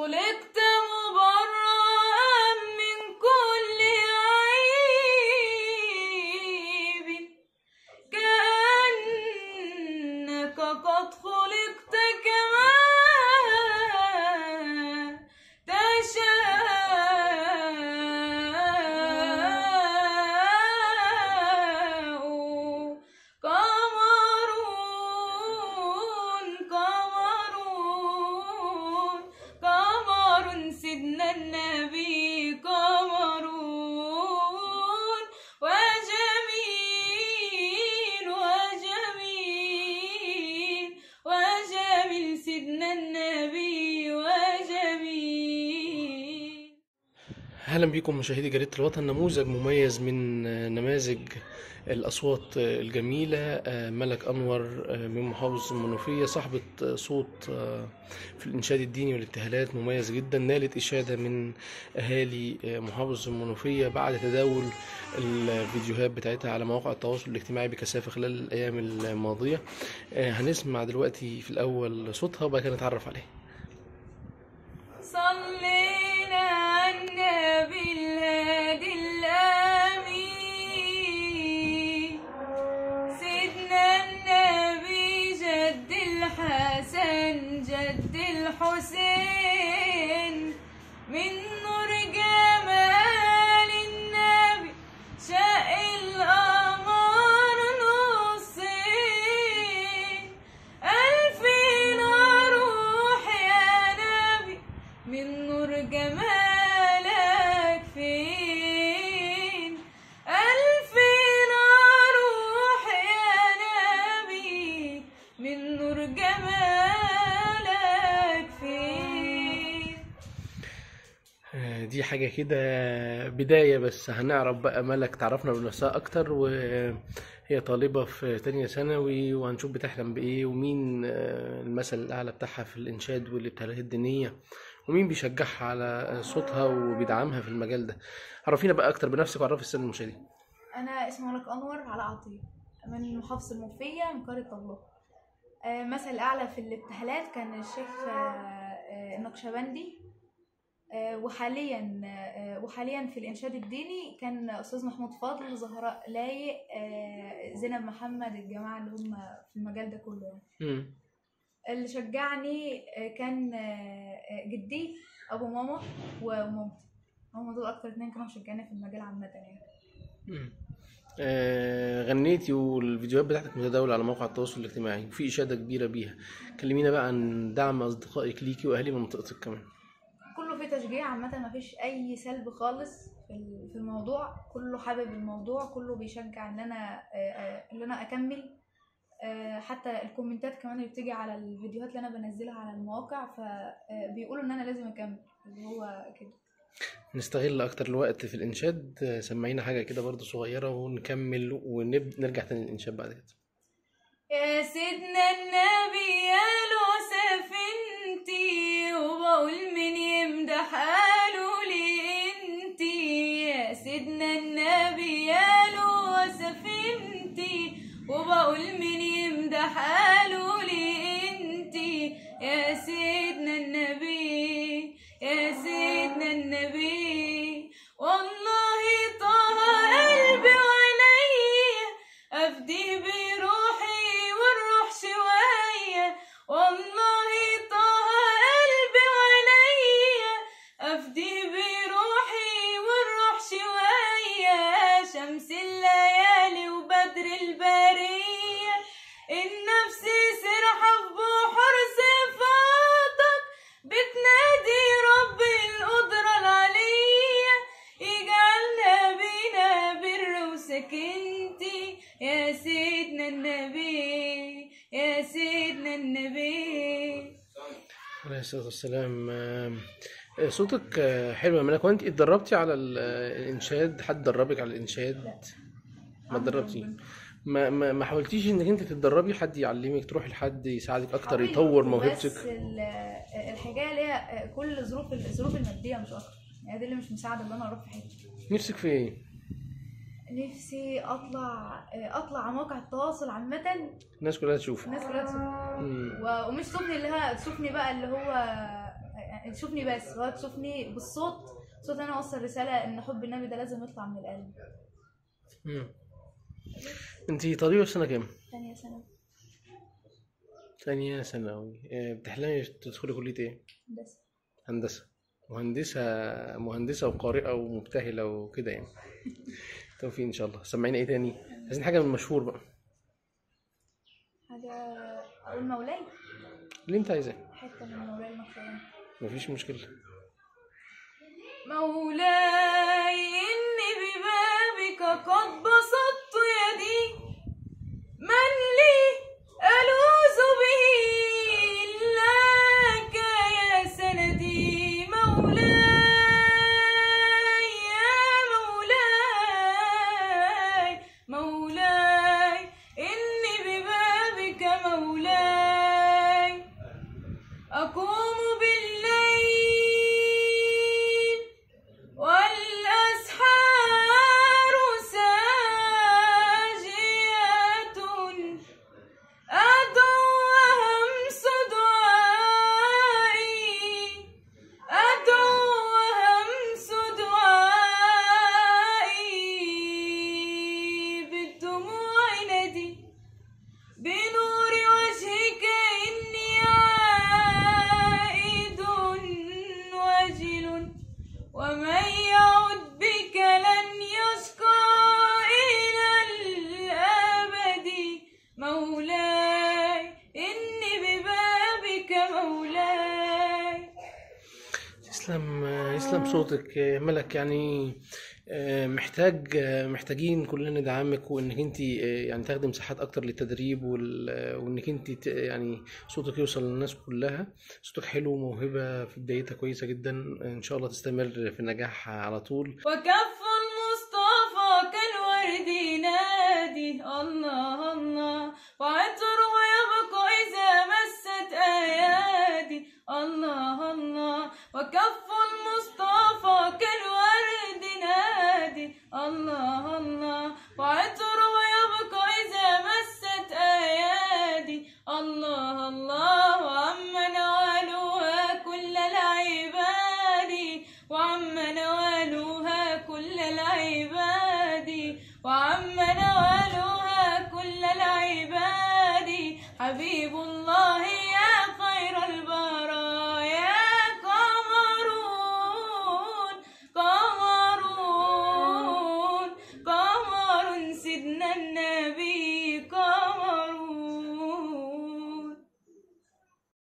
خلقت مبرأ من كل عيب كأنك قد خلقت كما تشاء قمرون قمرون قمر سيدنا النبي قمرون وجميل وجميل وجميل سيدنا النبي وجميل اهلا بكم مشاهدي جريدة الوطن نموذج مميز من نماذج الاصوات الجميلة ملك انور من محافظة المنوفية صاحبة صوت في الانشاد الديني والابتهالات مميز جدا نالت اشادة من اهالي محافظة المنوفية بعد تداول الفيديوهات بتاعتها على مواقع التواصل الاجتماعي بكثافة خلال الايام الماضية هنسمع دلوقتي في الاول صوتها وبعد كده نتعرف عليها صلينا على النبي الهادي الأمين سيدنا النبي جد الحسن جد الحسين من نور جمال النبي شاء القمر نصين ألفين روح يا نبي من نور جمالك فين ألفين روح يا نبي من نور جمالك فين آه، دي حاجة كده بداية بس هنعرف بقى ملك تعرفنا بنفسها أكتر وهي طالبة في تانية ثانوي وهنشوف بتحلم بإيه ومين آه، المثل الأعلى بتاعها في الإنشاد والابتهالات الدينية ومين بيشجعها على صوتها وبيدعمها في المجال ده عرفينا بقى أكتر بنفسك وعرفي السادة المشاهدين أنا اسمي ملك أنور على عطية من محافظة المنوفية من قرية طبلة آه، مثل أعلى في الابتهالات كان الشيخ آه، آه، النقشبندي آه، وحاليا آه، وحاليا في الإنشاد الديني كان أستاذ محمود فاضل زهراء لايق آه، زينب محمد الجماعة اللي هم في المجال ده كله يعني. مم. اللي شجعني آه، كان آه، آه، جدي أبو ماما ومامتي هم دول أكتر اتنين كانوا مشجعيني في المجال عامة يعني مم. آه، غنيتي والفيديوهات بتاعتك متداولة على مواقع التواصل الاجتماعي وفي إشادة كبيرة بيها كلمينا بقى عن دعم أصدقائك ليكي وأهالي منطقتك كمان كله فيه تشجيع عامة مفيش أي سلب خالص في ال- في الموضوع كله حابب الموضوع كله بيشجع إن أنا آه، آه، إن أنا أكمل آه، حتى الكومنتات كمان اللي بتيجي على الفيديوهات اللي أنا بنزلها على المواقع فبيقولوا إن أنا لازم أكمل اللي هو كده نستغل اكتر الوقت في الانشاد آه، سمعينا حاجه كده برضو صغيره ونكمل ونرجع تاني للانشاد بعد كده يا سيدنا النبي يا له سفينتي وبقول من يمدح قالوا لي انتي يا سيدنا النبي يا له سفينتي وبقول من يمدح قالوا لي انتي يا سيدنا النبي يا سيدنا النبي والله طه قلبي وعينيا أفدي بروحي والروح شوية والله طه قلبي وعينيا أفدي بروحي والروح شوية شمس الليالي وبدر البرية النفس سرحة في بحر صفاتك بتنادي رب القدرة العلية يجعلنا بينا بر وسكنتي يا سيدنا النبي يا سيدنا النبي عليه الصلاه والسلام آه، آه، صوتك آه، حلو يا ملك وانت اتدربتي على ال- آه، الانشاد حد دربك على الانشاد ما اتدربتي ما ما ما حاولتيش انك انت تتدربي حد يعلمك تروحي لحد يساعدك اكتر حاولت، يطور بس موهبتك ال- الحكايه ليها كل ظروف الظروف الماديه مش اكتر يعني دي اللي مش مساعده ان انا اروح في حته نفسك في ايه نفسي اطلع اطلع على مواقع التواصل عامه الناس كلها تشوف الناس كلها تشوفني مم. و- ومش تشوفني اللي هي تشوفني بقى اللي هو يعني تشوفني بس هو تشوفني بالصوت صوت انا اوصل رساله ان حب النبي ده لازم يطلع من القلب مم. انتي طالبة في سنة كام؟ ثانيه سنه ثانية ثانوي آه، بتحلمي تدخلي كلية ايه؟ هندسه هندسة مهندسة مهندسة وقارئة ومبتهلة وكده يعني توفيق ان شاء الله سمعينا ايه تاني؟ عايزين حاجة من المشهور بقى حاجه اقول مولاي اللي انت عايزاه حته من مولاي المكتبه مفيش مشكلة مولاي إني ببابك قد بسطت يدي من لي ألوذ به إلاك يا سندي مولاي يا مولاي مولاي إني ببابك مولاي أقوم بالليل والأسحار ساجية أدعو وهمس دعائي أدعو وهمس دعائي بالدموع ندي بنور وجهك إني عائد وجل ومن يعد بك لن يشقى إلى الأبد مولاي إني ببابك مولاي يسلم يسلم صوتك يا ملك يعني آه، محتاج آه، محتاجين كلنا ندعمك وانك انت يعني تاخدي مساحات اكتر للتدريب وال- وانك انت ت- يعني صوتك يوصل للناس كلها صوتك حلو وموهبة في بدايتها كويسة جدا ان شاء الله تستمر في النجاح على طول وكف المصطفى كالورد ينادي الله الله وعطره يبقى إذا مست أيادي الله الله وكف